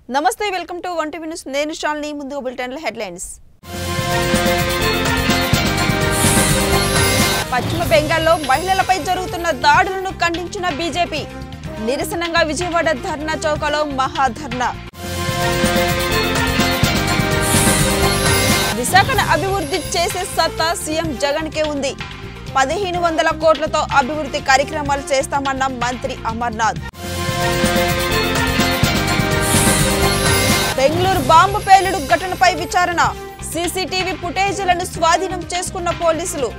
నమస్తే welcome to one TV news నేను షాల్ని ముందుగా బులెటిన్ల హెడ్లైన్స్ పశ్చిమ బెంగాల్లో మహిళలపై జరుగుతున్న దాడులను ఖండించిన బీజేపీ నిరసనంగా విజయవాడ ధర్నా చౌకలో మహాధర్నా విశాఖను అభివృద్ధి చేసే సత్తా సీఎం జగన్కే ఉంది పదిహేను వందల కోట్లతో అభివృద్ధి కార్యక్రమాలు చేస్తామన్న మంత్రి అమర్నాథ్ బెంగళూరు బాంబు పేలుడు ఘటనపై విచారణ సీసీటీవీ ఫుటేజీలను స్వాధీనం చేసుకున్న పోలీసులు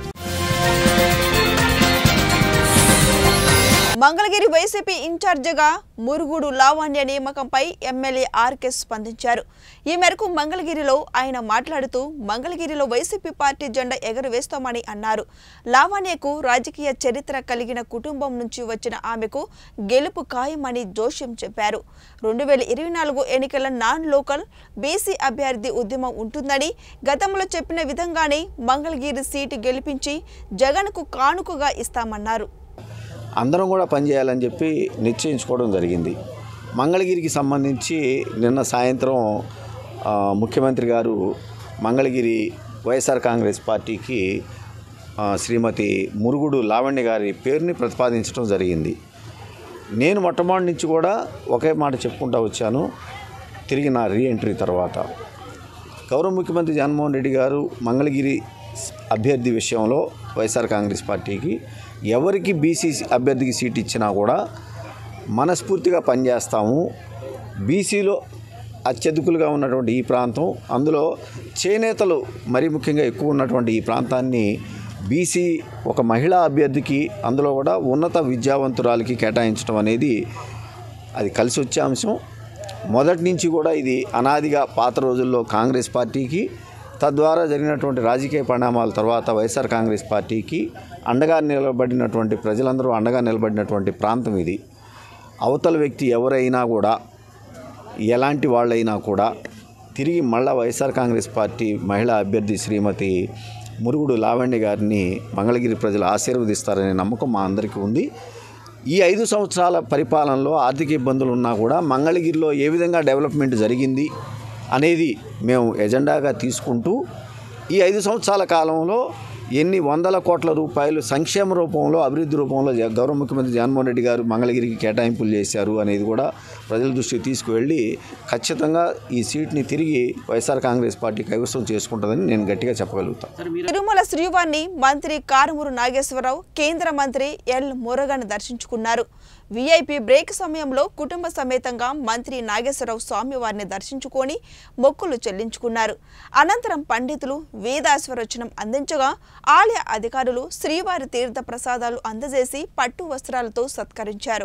మంగళగిరి వైసీపీ ఇన్ఛార్జిగా మురుగుడు లావణ్య నియామకంపై ఎమ్మెల్యే ఆర్కే స్పందించారు ఈ మేరకు మంగళగిరిలో ఆయన మాట్లాడుతూ మంగళగిరిలో వైసీపీ పార్టీ జెండా ఎగరవేస్తామని అన్నారు లావణ్యకు రాజకీయ చరిత్ర కలిగిన కుటుంబం నుంచి వచ్చిన ఆమెకు గెలుపు ఖాయమని జోష్యం చెప్పారు రెండు వేల ఇరవై నాలుగు ఎన్నికల నాన్ లోకల్ బీసీ అభ్యర్థి ఉద్యమం ఉంటుందని గతంలో చెప్పిన విధంగానే మంగళగిరి సీటు గెలిపించి జగన్కు కానుకగా ఇస్తామన్నారు అందరం కూడా పనిచేయాలని చెప్పి నిశ్చయించుకోవడం జరిగింది మంగళగిరికి సంబంధించి నిన్న సాయంత్రం ఆ, ముఖ్యమంత్రి గారు మంగళగిరి వైఎస్ఆర్ కాంగ్రెస్ పార్టీకి ఆ, శ్రీమతి మురుగుడు లావణ్య గారి పేరుని ప్రతిపాదించడం జరిగింది నేను మొట్టమొదటి నుంచి కూడా ఒకే మాట చెప్పుకుంటూ వచ్చాను తిరిగి నా రీఎంట్రీ తర్వాత గౌరవ ముఖ్యమంత్రి జగన్మోహన్ రెడ్డి గారు మంగళగిరి అభ్యర్థి విషయంలో వైఎస్ఆర్ కాంగ్రెస్ పార్టీకి ఎవరికి బీసీ అభ్యర్థికి సీట్ ఇచ్చినా కూడా మనస్ఫూర్తిగా పనిచేస్తాము బీసీలో అత్యధికులుగా ఉన్నటువంటి ఈ ప్రాంతం అందులో చేనేతలు మరీ ముఖ్యంగా ఎక్కువ ఉన్నటువంటి ఈ ప్రాంతాన్ని బీసీ ఒక మహిళా అభ్యర్థికి అందులో కూడా ఉన్నత విద్యావంతురాలకి కేటాయించడం అనేది అది కలిసి వచ్చే అంశం మొదటి నుంచి కూడా ఇది అనాదిగా పాత రోజుల్లో కాంగ్రెస్ పార్టీకి తద్వారా జరిగినటువంటి రాజకీయ పరిణామాల తర్వాత వైఎస్ఆర్ కాంగ్రెస్ పార్టీకి అండగా నిలబడినటువంటి ప్రజలందరూ అండగా నిలబడినటువంటి ప్రాంతం ఇది అవతల వ్యక్తి ఎవరైనా కూడా ఎలాంటి వాళ్ళైనా కూడా తిరిగి మళ్ళా వైఎస్ఆర్ కాంగ్రెస్ పార్టీ మహిళా అభ్యర్థి శ్రీమతి మురుగుడు లావణ్య గారిని మంగళగిరి ప్రజలు ఆశీర్వదిస్తారనే నమ్మకం మా అందరికీ ఉంది ఈ ఐదు సంవత్సరాల పరిపాలనలో ఆర్థిక ఇబ్బందులు ఉన్నా కూడా మంగళగిరిలో ఏ విధంగా డెవలప్మెంట్ జరిగింది అనేది మేము ఎజెండాగా తీసుకుంటూ ఈ ఐదు సంవత్సరాల కాలంలో ఎన్ని వందల కోట్ల రూపాయలు సంక్షేమ రూపంలో అభివృద్ధి రూపంలో జ- గౌరవ ముఖ్యమంత్రి జగన్మోహన్ రెడ్డి గారు మంగళగిరికి కేటాయింపులు చేశారు అనేది కూడా ప్రజల దృష్టికి తీసుకువెళ్ళి ఖచ్చితంగా ఈ సీట్ని తిరిగి వైఎస్ఆర్ కాంగ్రెస్ పార్టీ కైవసం చేసుకుంటుందని నేను గట్టిగా చెప్పగలుగుతాను తిరుమల శ్రీవారిని మంత్రి కారుమూరు నాగేశ్వరరావు కేంద్ర మంత్రి ఎల్ మురగన్ దర్శించుకున్నారు వీఐపీ బ్రేక్ సమయంలో కుటుంబ సమేతంగా మంత్రి నాగేశ్వరరావు స్వామివారిని దర్శించుకొని మొక్కులు చెల్లించుకున్నారు అనంతరం పండితులు వేదాశ్వరచనం అందించగా ఆలయ అధికారులు శ్రీవారి తీర్థ ప్రసాదాలు అందజేసి పట్టు వస్త్రాలతో సత్కరించారు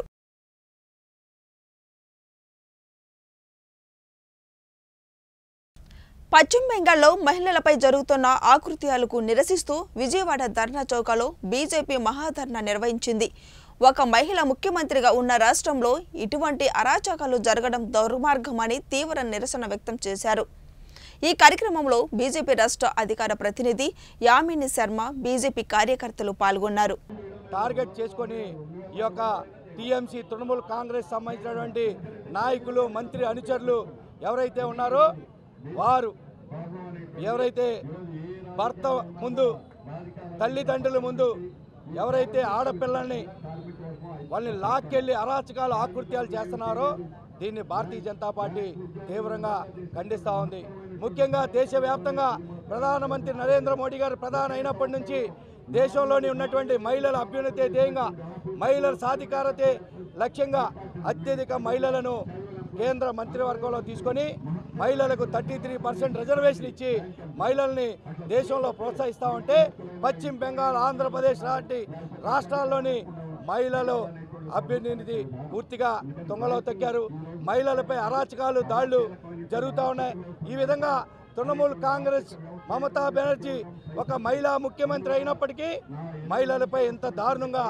పశ్చిమ బెంగాల్లో మహిళలపై జరుగుతున్న ఆకృత్యాలకు నిరసిస్తూ విజయవాడ ధర్నా చౌకలో బీజేపీ మహాధర్నా నిర్వహించింది ఒక మహిళ ముఖ్యమంత్రిగా ఉన్న రాష్ట్రంలో ఇటువంటి అరాచకాలు జరగడం దుర్మార్గమని తీవ్ర నిరసన వ్యక్తం చేశారు ఈ కార్యక్రమంలో బీజేపీ రాష్ట్ర అధికార ప్రతినిధి యామిని శర్మ బీజేపీ కార్యకర్తలు పాల్గొన్నారు టార్గెట్ చేసుకొని ఈ యొక్క టీఎంసీ తృణమూల్ కాంగ్రెస్ సంబంధించినటువంటి నాయకులు మంత్రి అనుచరులు ఎవరైతే ఉన్నారో వారు ఎవరైతే భర్త ముందు తల్లిదండ్రుల ముందు ఎవరైతే ఆడపిల్లల్ని వాళ్ళని లాక్కెళ్ళి అరాచకాలు ఆకృత్యాలు చేస్తున్నారో దీన్ని భారతీయ జనతా పార్టీ తీవ్రంగా ఖండిస్తూ ఉంది ముఖ్యంగా దేశవ్యాప్తంగా ప్రధానమంత్రి నరేంద్ర మోడీ గారు ప్రధాని అయినప్పటి నుంచి దేశంలోని ఉన్నటువంటి మహిళల అభ్యున్నతే ధ్యేయంగా మహిళల సాధికారతే లక్ష్యంగా అత్యధిక మహిళలను కేంద్ర మంత్రివర్గంలో తీసుకొని మహిళలకు థర్టీ త్రీ పర్సెంట్ రిజర్వేషన్ ఇచ్చి మహిళల్ని దేశంలో ప్రోత్సహిస్తూ ఉంటే పశ్చిమ బెంగాల్ ఆంధ్రప్రదేశ్ లాంటి రాష్ట్రాల్లోని మహిళలు అభ్యున్నతి పూర్తిగా తొంగలో తొక్కారు మహిళలపై అరాచకాలు దాళ్లు జరుగుతూ ఉన్నాయి ఈ విధంగా తృణమూల్ కాంగ్రెస్ మమతా బెనర్జీ ఒక మహిళా ముఖ్యమంత్రి అయినప్పటికీ మహిళలపై ఎంత దారుణంగా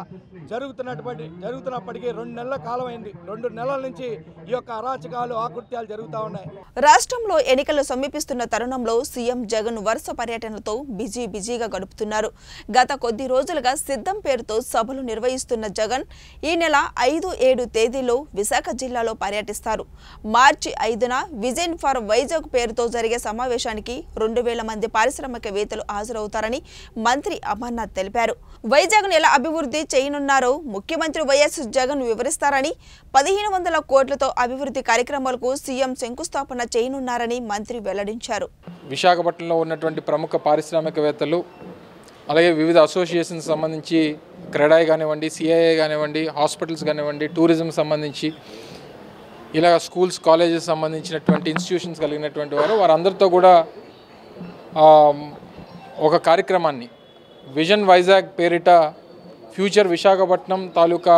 జరుగుతున్నటువంటి జరుగుతున్నప్పటికీ రెండు నెలల కాలం అయింది రెండు నెలల నుంచి ఈ యొక్క అరాచకాలు ఆకృత్యాలు జరుగుతూ ఉన్నాయి రాష్ట్రంలో ఎన్నికలు సమీపిస్తున్న తరుణంలో సీఎం జగన్ వరుస పర్యటనలతో బిజీ బిజీగా గడుపుతున్నారు గత కొద్ది రోజులుగా సిద్ధం పేరుతో సభలు నిర్వహిస్తున్న జగన్ ఈ నెల ఐదు ఏడు తేదీలో విశాఖ జిల్లాలో పర్యటిస్తారు మార్చి ఐదున విజన్ ఫర్ వైజాగ్ పేరుతో జరిగే సమావేశానికి రెండు వేల మంది పారిశ్రామికవేత్తలు హాజరవుతారని మంత్రి అమర్నాథ్ తెలిపారు వైజాగ్ ఎలా అభివృద్ధి చేయనున్నారో ముఖ్యమంత్రి వైఎస్ జగన్ వివరిస్తారని పదిహేను వందల కోట్లతో అభివృద్ధి కార్యక్రమాలకు సీఎం శంకుస్థాపన చేయనున్నారని మంత్రి వెల్లడించారు విశాఖపట్నంలో ఉన్నటువంటి ప్రముఖ పారిశ్రామికవేత్తలు అలాగే వివిధ అసోసియేషన్స్ సంబంధించి క్రెడాయ్ కానివ్వండి సిఐఏ కానివ్వండి హాస్పిటల్స్ కానివ్వండి టూరిజం సంబంధించి ఇలా స్కూల్స్ కాలేజెస్ సంబంధించినటువంటి ఇన్స్టిట్యూషన్స్ కలిగినటువంటి వారు వారందరితో కూడా ఆ, ఒక కార్యక్రమాన్ని విజన్ వైజాగ్ పేరిట ఫ్యూచర్ విశాఖపట్నం తాలూకా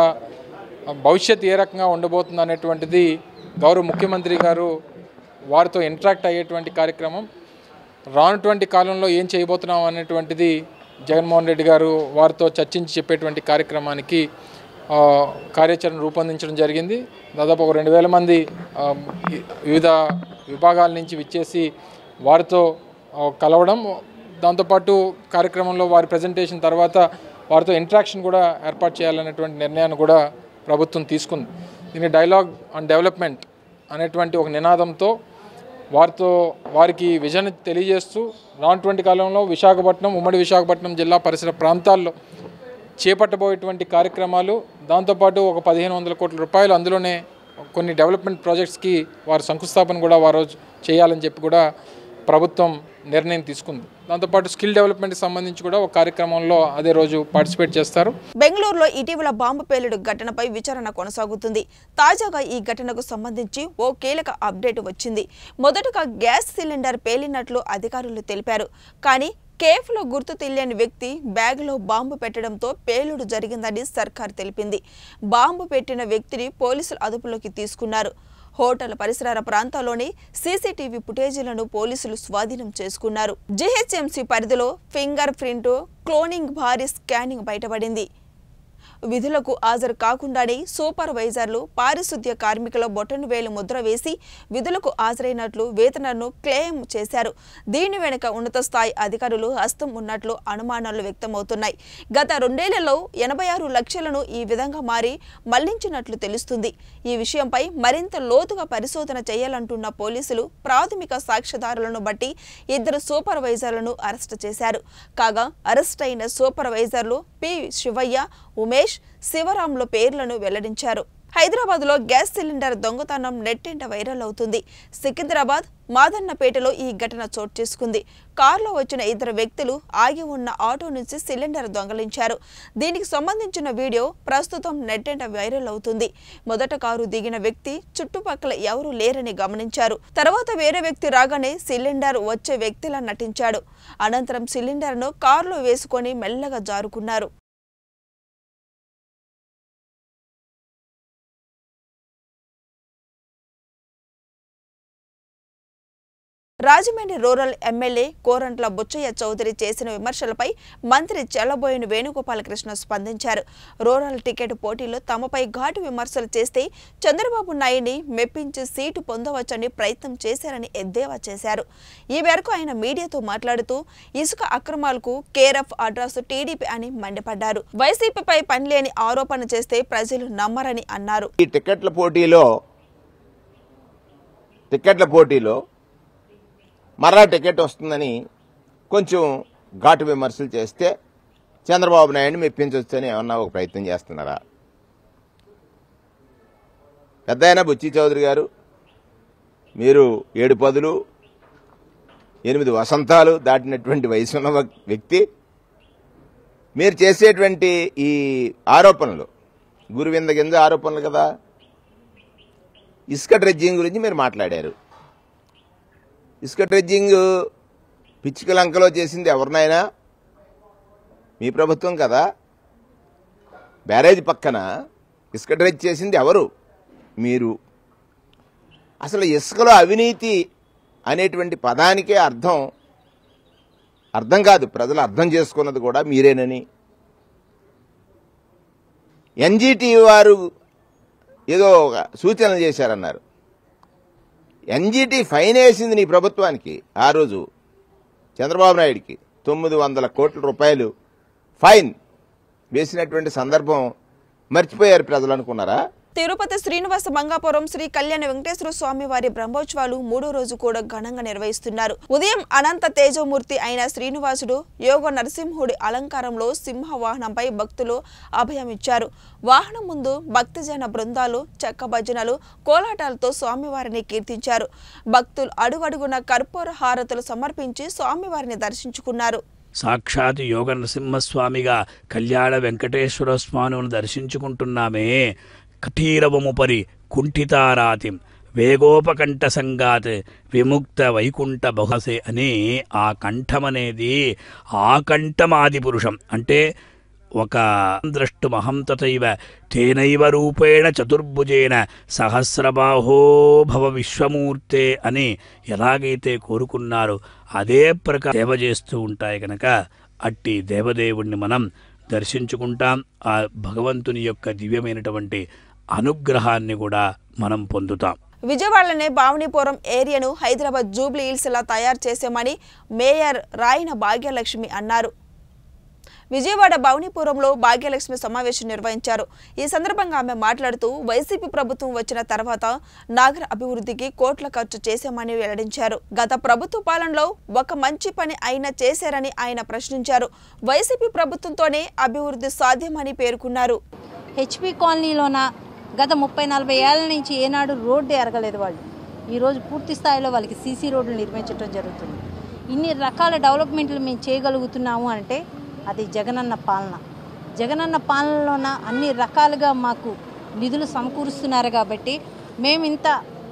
భవిష్యత్ ఏ రకంగా ఉండబోతుంది అనేటువంటిది గౌరవ ముఖ్యమంత్రి గారు వారితో ఇంటరాక్ట్ అయ్యేటువంటి కార్యక్రమం రానటువంటి కాలంలో ఏం చేయబోతున్నాం అనేటువంటిది జగన్మోహన్ రెడ్డి గారు వారితో చర్చించి చెప్పేటువంటి కార్యక్రమానికి ఆ, కార్యాచరణ రూపొందించడం జరిగింది దాదాపు ఒక రెండు వేల మంది ఆ, ఈ- వివిధ విభాగాల నుంచి విచ్చేసి వారితో ఆ, కలవడం దాంతోపాటు కార్యక్రమంలో వారి ప్రజెంటేషన్ తర్వాత వారితో ఇంటరాక్షన్ కూడా ఏర్పాటు చేయాలనేటువంటి నిర్ణయాన్ని కూడా ప్రభుత్వం తీసుకుంది దీని డైలాగ్ అండ్ డెవలప్మెంట్ అనేటువంటి ఒక నినాదంతో వారితో వారికి విజన్ తెలియజేస్తూ రానటువంటి కాలంలో విశాఖపట్నం ఉమ్మడి విశాఖపట్నం జిల్లా పరిసర ప్రాంతాల్లో చేపట్టబోయేటువంటి కార్యక్రమాలు దాంతోపాటు ఒక పదిహేను వందల కోట్ల రూపాయలు అందులోనే కొన్ని డెవలప్మెంట్ ప్రాజెక్ట్స్కి వారు శంకుస్థాపన కూడా వారు చేయాలని చెప్పి కూడా ప్రభుత్వం నిర్ణయం తీసుకుంది దాంతోపాటు స్కిల్ డెవలప్మెంట్కి సంబంధించి కూడా ఒక కార్యక్రమంలో అదే రోజు పార్టిసిపేట్ చేస్తారు బెంగళూరులో ఇటీవల బాంబు పేలుడు ఘటనపై విచారణ కొనసాగుతుంది తాజాగా ఈ ఘటనకు సంబంధించి ఓ కీలక అప్డేట్ వచ్చింది మొదటగా గ్యాస్ సిలిండర్ పేలినట్లు అధికారులు తెలిపారు కానీ కేఫ్లో గుర్తు తెలియని వ్యక్తి బ్యాగులో బాంబు పెట్టడంతో పేలుడు జరిగిందని సర్కార్ తెలిపింది బాంబు పెట్టిన వ్యక్తిని పోలీసులు అదుపులోకి తీసుకున్నారు హోటల్ పరిసరాల ప్రాంతాల్లోని సీసీటీవీ ఫుటేజీలను పోలీసులు స్వాధీనం చేసుకున్నారు జీహెచ్ఎంసీ పరిధిలో ఫింగర్ ప్రింట్ క్లోనింగ్ భారీ స్కానింగ్ బయటపడింది విధులకు హాజరు కాకుండానే సూపర్వైజర్లు పారిశుద్ధ్య కార్మికుల బొటను వేలు ముద్ర వేసి విధులకు హాజరైనట్లు వేతనను క్లెయిమ్ చేశారు దీని వెనుక ఉన్నత స్థాయి అధికారులు హస్తం ఉన్నట్లు అనుమానాలు వ్యక్తమవుతున్నాయి గత రెండేళ్లలో ఎనభై ఆరు లక్షలను ఈ విధంగా మారి మళ్లించినట్లు తెలుస్తుంది ఈ విషయంపై మరింత లోతుగా పరిశోధన చేయాలంటున్న పోలీసులు ప్రాథమిక సాక్ష్యాధారాలను బట్టి ఇద్దరు సూపర్వైజర్లను అరెస్టు చేశారు కాగా అరెస్ట్ అయిన సూపర్వైజర్లు పి శివయ్య ఉమేష్ శివరాంల పేర్లను వెల్లడించారు హైదరాబాద్లో గ్యాస్ సిలిండర్ దొంగతనం నెట్టింట వైరల్ అవుతుంది సికింద్రాబాద్ మాదన్నపేటలో ఈ ఘటన చోటు చేసుకుంది కారులో వచ్చిన ఇద్దరు వ్యక్తులు ఆగి ఉన్న ఆటో నుంచి సిలిండర్ దొంగలించారు దీనికి సంబంధించిన వీడియో ప్రస్తుతం నెట్టింట వైరల్ అవుతుంది మొదట కారు దిగిన వ్యక్తి చుట్టుపక్కల ఎవరూ లేరని గమనించారు తర్వాత వేరే వ్యక్తి రాగానే సిలిండర్ వచ్చే వ్యక్తిలా నటించాడు అనంతరం సిలిండర్ను కారులో వేసుకొని మెల్లగా జారుకున్నారు రాజమండ్రి రూరల్ ఎమ్మెల్యే కోరంట్ల బుచ్చయ్య చౌదరి చేసిన విమర్శలపై మంత్రి చెల్లబోయిన వేణుగోపాలకృష్ణ స్పందించారు రూరల్ టికెట్ పోటీలో తమపై ఘాటు విమర్శలు చేస్తే చంద్రబాబు నాయుడిని మెప్పించి సీటు పొందవచ్చని ప్రయత్నం చేశారని ఎద్దేవా చేశారు ఈ మేరకు ఆయన మీడియాతో మాట్లాడుతూ ఇసుక అక్రమాలకు కేరఫ్ అడ్రస్ టీడీపీ అని మండిపడ్డారు వైసీపీపై పనిలేని ఆరోపణ చేస్తే ప్రజలు నమ్మరని అన్నారు ఈ టికెట్ల పోటీలో టికెట్ల పోటీలో మరలా టికెట్ వస్తుందని కొంచెం ఘాటు విమర్శలు చేస్తే చంద్రబాబు నాయుడిని మెప్పించవచ్చని ఏమన్నా ఒక ప్రయత్నం చేస్తున్నారా పెద్ద అయినా బుచ్చి చౌదరి గారు మీరు ఏడు పదులు ఎనిమిది వసంతాలు దాటినటువంటి వయసు ఉన్న వ్యక్- వ్యక్తి మీరు చేసేటువంటి ఈ ఆరోపణలు గురువింద కింద ఆరోపణలు కదా ఇసుక డ్రెడ్జింగ్ గురించి మీరు మాట్లాడారు ఇసుక డ్రెడ్జింగ్ పిచ్చిక లంకలో చేసింది ఎవరినైనా మీ ప్రభుత్వం కదా బ్యారేజ్ పక్కన ఇసుక డ్రెడ్జ్ చేసింది ఎవరు మీరు అసలు ఇసుకలో అవినీతి అనేటువంటి పదానికే అర్థం అర్థం కాదు ప్రజలు అర్థం చేసుకున్నది కూడా మీరేనని ఎన్జిటి వారు ఏదో ఒక సూచనలు చేశారన్నారు ఎన్జిటి ఫైన్ వేసింది నీ ప్రభుత్వానికి ఆ రోజు చంద్రబాబు నాయుడికి తొమ్మిది వందల కోట్ల రూపాయలు ఫైన్ వేసినటువంటి సందర్భం మర్చిపోయారు ప్రజలు అనుకున్నారా తిరుపతి శ్రీనివాస మంగాపురం శ్రీ కళ్యాణ వెంకటేశ్వర స్వామి వారి బ్రహ్మోత్సవాలు మూడో రోజు కూడా ఘనంగా నిర్వహిస్తున్నారు ఉదయం అనంత తేజమూర్తి అయిన శ్రీనివాసుడు యోగ నరసింహుడి అలంకారంలో సింహ వాహనంపై భక్తులు అభయమిచ్చారు వాహనం ముందు భక్తజన బృందాలు చెక్క భజనలు కోలాటాలతో స్వామివారిని కీర్తించారు భక్తులు అడుగడుగున కర్పూర హారతులు సమర్పించి స్వామివారిని దర్శించుకున్నారు సాక్షాత్ యోగ నరసింహస్వామిగా కళ్యాణ వెంకటేశ్వర స్వామిని దర్శించుకుంటున్నామే కఠీరవముపరి కుంఠితారాతిం వేగోపకంఠ సంగాత్ విముక్త వైకుంఠ బహుసే అని ఆ కంఠమనేది ఆ కంఠమాది పురుషం అంటే ఒక ద్రష్టుమహం తథైవ తేనైవ రూపేణ చతుర్భుజేన సహస్రబాహో భవ విశ్వమూర్తే అని ఎలాగైతే కోరుకున్నారో అదే ప్రకారం సేవ చేస్తూ ఉంటాయి కనుక అట్టి దేవదేవుణ్ణి మనం దర్శించుకుంటాం ఆ భగవంతుని యొక్క దివ్యమైనటువంటి అనుగ్రహాన్ని కూడా మనం పొందుతాం విజయవాడలోనే భావనీపురం ఏరియాను హైదరాబాద్ జూబ్లీ హిల్స్ లా తయారు చేశామని మేయర్ రాయన భాగ్యలక్ష్మి అన్నారు విజయవాడ భవనీపురంలో భాగ్యలక్ష్మి సమావేశం నిర్వహించారు ఈ సందర్భంగా ఆమె మాట్లాడుతూ వైసీపీ ప్రభుత్వం వచ్చిన తర్వాత నాగర అభివృద్ధికి కోట్ల ఖర్చు చేశామని వెల్లడించారు గత ప్రభుత్వ పాలనలో ఒక మంచి పని అయినా చేశారని ఆయన ప్రశ్నించారు వైసీపీ ప్రభుత్వంతోనే అభివృద్ధి సాధ్యమని పేర్కొన్నారు హెచ్పి కాలనీలోన గత ముప్పై నలభై ఏళ్ల నుంచి ఏనాడు రోడ్డు ఎరగలేదు వాళ్ళు ఈరోజు పూర్తి స్థాయిలో వాళ్ళకి సీసీ రోడ్లు నిర్మించడం జరుగుతుంది ఇన్ని రకాల డెవలప్మెంట్లు మేము చేయగలుగుతున్నాము అంటే అది జగనన్న పాలన జగనన్న పాలనలోన అన్ని రకాలుగా మాకు నిధులు సమకూరుస్తున్నారు కాబట్టి మేము ఇంత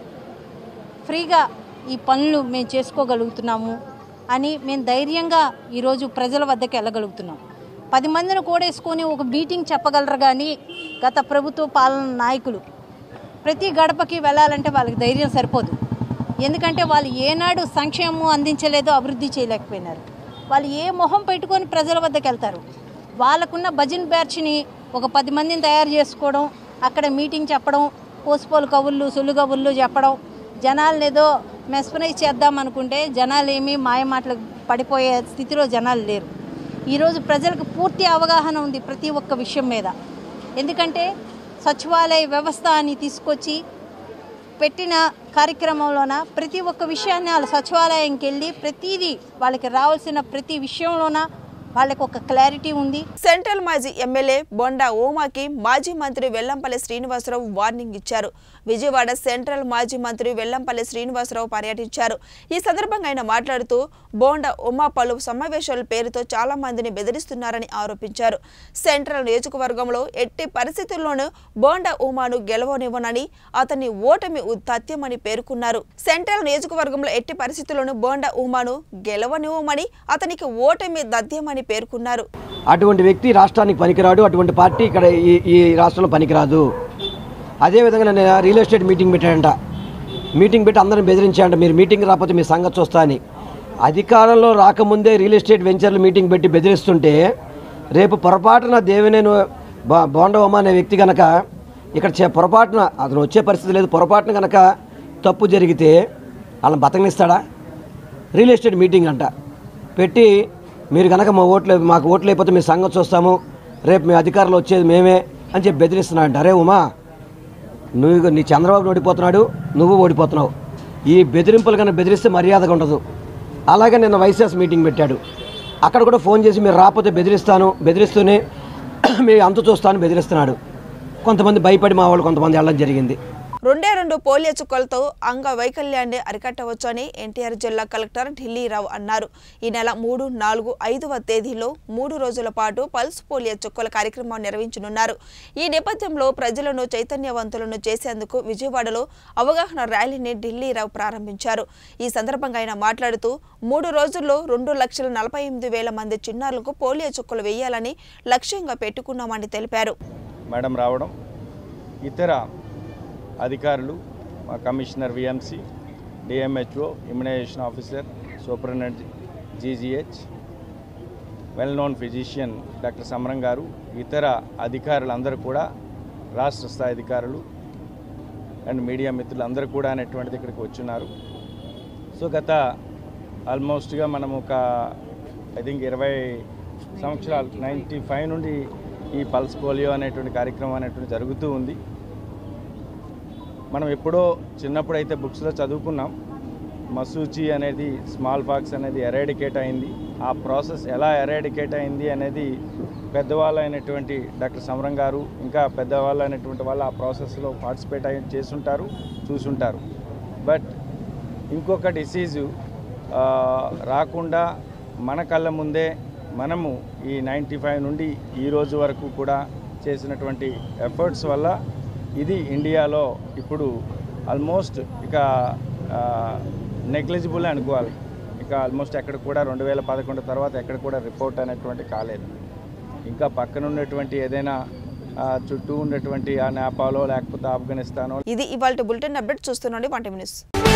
ఫ్రీగా ఈ పనులు మేము చేసుకోగలుగుతున్నాము అని మేము ధైర్యంగా ఈరోజు ప్రజల వద్దకు వెళ్ళగలుగుతున్నాం పది మందిని కూడేసుకొని ఒక మీటింగ్ చెప్పగలరు కానీ గత ప్రభుత్వ పాలన నాయకులు ప్రతి గడపకి వెళ్ళాలంటే వాళ్ళకి ధైర్యం సరిపోదు ఎందుకంటే వాళ్ళు ఏనాడు సంక్షేమం అందించలేదో అభివృద్ధి చేయలేకపోయినారు వాళ్ళు ఏ మొహం పెట్టుకొని ప్రజల వద్దకు వెళ్తారు వాళ్ళకున్న భజన్ బ్యాచ్ని ఒక పది మందిని తయారు చేసుకోవడం అక్కడ మీటింగ్ చెప్పడం పోసుపోలు కవుళ్ళు సొల్లు కవుళ్ళు చెప్పడం జనాలు ఏదో మెస్పరైజ్ చేద్దాం అనుకుంటే జనాలు ఏమీ మాయమాటలకు పడిపోయే స్థితిలో జనాలు లేరు ఈరోజు ప్రజలకు పూర్తి అవగాహన ఉంది ప్రతి ఒక్క విషయం మీద ఎందుకంటే సచివాలయ వ్యవస్థ అని తీసుకొచ్చి పెట్టిన కార్యక్రమంలోన ప్రతి ఒక్క విషయాన్ని వాళ్ళ సచివాలయంకి వెళ్ళి ప్రతిదీ వాళ్ళకి రావాల్సిన ప్రతి విషయంలోన వాళ్ళకి ఒక క్లారిటీ ఉంది సెంట్రల్ మాజీ ఎమ్మెల్యే బొండా ఓమాకి మాజీ మంత్రి వెల్లంపల్లి శ్రీనివాసరావు వార్నింగ్ ఇచ్చారు విజయవాడ సెంట్రల్ మాజీ మంత్రి వెల్లంపల్లి శ్రీనివాసరావు పర్యటించారు ఈ సందర్భంగా ఆయన మాట్లాడుతూ బోండా ఉమా పలు సమావేశాల పేరుతో చాలా మందిని బెదిరిస్తున్నారని ఆరోపించారు సెంట్రల్ నియోజకవర్గంలో ఎట్టి పరిస్థితుల్లోనూ బోండా ఉమాను గెలవనివ్వనని అతని ఓటమి తథ్యమని పేర్కొన్నారు సెంట్రల్ నియోజకవర్గంలో ఎట్టి పరిస్థితుల్లోనూ బోండా ఉమాను గెలవనివ్వమని అతనికి ఓటమి దద్యమని పేర్కొన్నారు అటువంటి వ్యక్తి రాష్ట్రానికి పనికిరాడు అటువంటి పార్టీ ఇక్కడ ఈ ఈ రాష్ట్రంలో పనికిరాదు అదేవిధంగా నేను రియల్ ఎస్టేట్ మీటింగ్ పెట్టాడంట మీటింగ్ పెట్టి అందరిని బెదిరించాడంట మీరు మీటింగ్ రాకపోతే మీ సంగతి చూస్తా అని అధికారంలో రాకముందే రియల్ ఎస్టేట్ వెంచర్లు మీటింగ్ పెట్టి బెదిరిస్తుంటే రేపు పొరపాటున దేవినేను బా బోండవమ్మ అనే వ్యక్తి కనుక ఇక్కడ చే పొరపాటున అతను వచ్చే పరిస్థితి లేదు పొరపాటున కనుక తప్పు జరిగితే వాళ్ళని బతకనిస్తాడా రియల్ ఎస్టేట్ మీటింగ్ అంట పెట్టి మీరు కనుక మా ఓట్లు మాకు ఓట్లు అయిపోతే మీ సంగతి చూస్తాము రేపు మీ అధికారులు వచ్చేది మేమే అని చెప్పి బెదిరిస్తున్నాడు అరే ఉమా నువ్వు నీ చంద్రబాబు ఓడిపోతున్నాడు నువ్వు ఓడిపోతున్నావు ఈ బెదిరింపులు కన్నా బెదిరిస్తే మర్యాదగా ఉండదు అలాగే నిన్న వైసీఎస్ మీటింగ్ పెట్టాడు అక్కడ కూడా ఫోన్ చేసి మీరు రాకపోతే బెదిరిస్తాను బెదిరిస్తూనే మీ అంతు చూస్తాను బెదిరిస్తున్నాడు కొంతమంది భయపడి మా వాళ్ళు కొంతమంది వెళ్ళడం జరిగింది రెండే రెండు పోలియో చుక్కలతో అంగవైకల్యాన్ని అరికట్టవచ్చని ఎన్టీఆర్ జిల్లా కలెక్టర్ ఢిల్లీరావు అన్నారు ఈ నెల మూడు నాలుగు ఐదవ తేదీలో మూడు రోజుల పాటు పల్స్ పోలియో చుక్కల కార్యక్రమం నిర్వహించనున్నారు ఈ నేపథ్యంలో ప్రజలను చైతన్యవంతులను చేసేందుకు విజయవాడలో అవగాహన ర్యాలీని ఢిల్లీరావు ప్రారంభించారు ఈ సందర్భంగా ఆయన మాట్లాడుతూ మూడు రోజుల్లో రెండు లక్షల నలభై ఎనిమిది వేల మంది చిన్నారులకు పోలియో చుక్కలు వేయాలని లక్ష్యంగా పెట్టుకున్నామని తెలిపారు మేడం రావడం ఇతర అధికారులు మా commissioner VMC DMHO immunisation officer superintendent GGH well known physician doctor Samaram garu ఇతర అధికారులందరూ కూడా రాష్ట్ర స్థాయి అధికారులు అండ్ మీడియా మిత్రులు అందరూ కూడా అనేటువంటిది ఇక్కడికి వచ్చున్నారు సో గత ఆల్మోస్ట్గా మనం ఒక ఐ థింక్ ఇరవై సంవత్సరాలు నైంటీ ఫైవ్ నుండి ఈ పల్స్ పోలియో అనేటువంటి కార్యక్రమం అనేటువంటి జరుగుతూ ఉంది మనం ఎప్పుడో చిన్నప్పుడు అయితే బుక్స్లో చదువుకున్నాం మసూచి అనేది స్మాల్ పాక్స్ అనేది ఎరాడికేట్ అయింది ఆ ప్రాసెస్ ఎలా ఎరాడికేట్ అయింది అనేది పెద్దవాళ్ళు అయినటువంటి డాక్టర్ సమరం గారు ఇంకా పెద్దవాళ్ళు అయినటువంటి వాళ్ళు ఆ ప్రాసెస్లో పార్టిసిపేట్ అయి చేసుంటారు చూసుంటారు బట్ ఇంకొక డిసీజు ఆ, రాకుండా మన కళ్ళ ముందే మనము ఈ నైంటీ ఫైవ్ నుండి ఈ రోజు వరకు కూడా చేసినటువంటి ఎఫర్ట్స్ వల్ల ఇది ఇండియాలో ఇప్పుడు ఆల్మోస్ట్ ఇక నెగ్లిజిబుల్ అనుకోవాలి ఇక ఆల్మోస్ట్ ఎక్కడ కూడా రెండు వేల పదకొండు తర్వాత ఎక్కడ కూడా రిపోర్ట్ అనేటువంటి కాలేదు ఇంకా పక్కన ఉన్నటువంటి ఏదైనా ఆ, చుట్టూ ఉన్నటువంటి ఆ నేపాలో లేకపోతే ఆఫ్ఘనిస్తానో ఇది ఇవాళ బులెటిన్ అప్డేట్ చూస్తున్నాండి వంట న్యూస్